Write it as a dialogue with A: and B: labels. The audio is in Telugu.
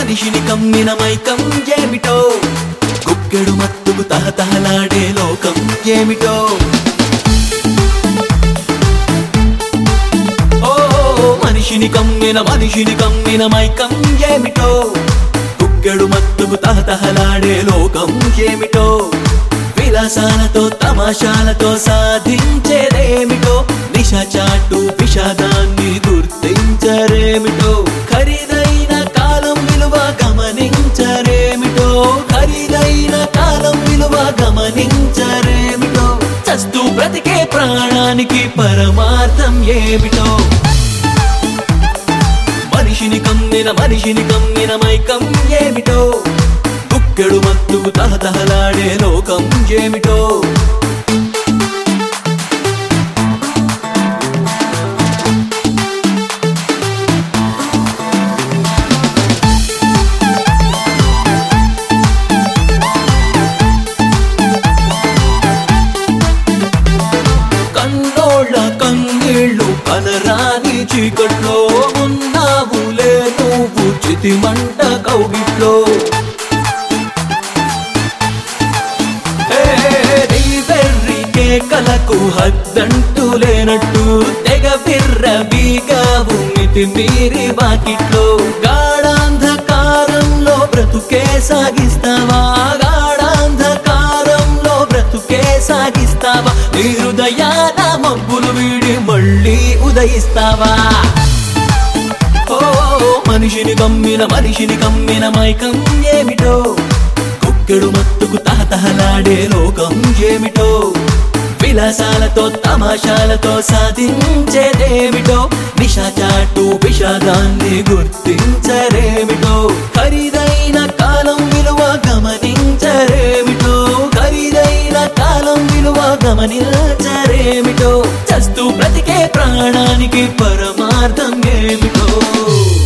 A: మనిషిని కమ్మిన మైకం ఏమిటో గుక్కెడు మత్తుకు తహతహలాడే లోకం ఏమిటో ఓ మనిషిని కమ్మిన మనిషిని కమ్మిన మైకం ఏమిటో గుక్కెడు మత్తుకు తహతహలాడే లోకం ఏమిటో విలాసాలతో తమాషాలతో సాధించేదేమిటో నిశ చాటు విషాదాన్ని గుర్తించరేమిటో ఖరీదైన కాలం విలువ గమనించరేమిటో ఖరీదైన కాలం విలువ గమనించరేమిటో చస్తూ బ్రతికే ప్రాణానికి పరమార్థం ఏమిటో మనిషిని కమ్మిన మనిషిని కమ్మిన మైకం ఏమిటో గుక్కెడు మత్తుకు తహతహలాడే లోకం ఏమిటో కన్నోళ్ళ కన్నీళ్ళు కనరాని చీకట్లో ఉన్నావులే నువ్వు చితిమంట కౌగిట్లో ఏ, నీ వెర్రి కేకలకు హద్దంటూ లేనట్టు తెగ బిర్ర బీగావు మితి మీరి వాకిట్లో గాఢాంధకారంలో బ్రతుకే సాగిస్తావా గాఢాంధకారంలో బ్రతుకే సాగిస్తావా నీ హృదయాన మబ్బులు వీడి మళ్ళీ ఉదయిస్తావా ఓ మనిషిని కమ్మిన మనిషిని కమ్మిన మైకం ఏమిటో కుక్కెడు మత్తుకు తహతహలాడే లోకం ఏమిటో విలాసాలతో తమాషాలతో సాధించేదేమిటో నిషాచాటు విషాదాన్ని గుర్తించరేమిటో ఖరీదైన కాలం విలువ గమనించరేమిటో ఖరీదైన కాలం విలువ గమనించరేమిటో చస్తూ బ్రతికే ప్రాణానికి పరమార్థం ఏమిటో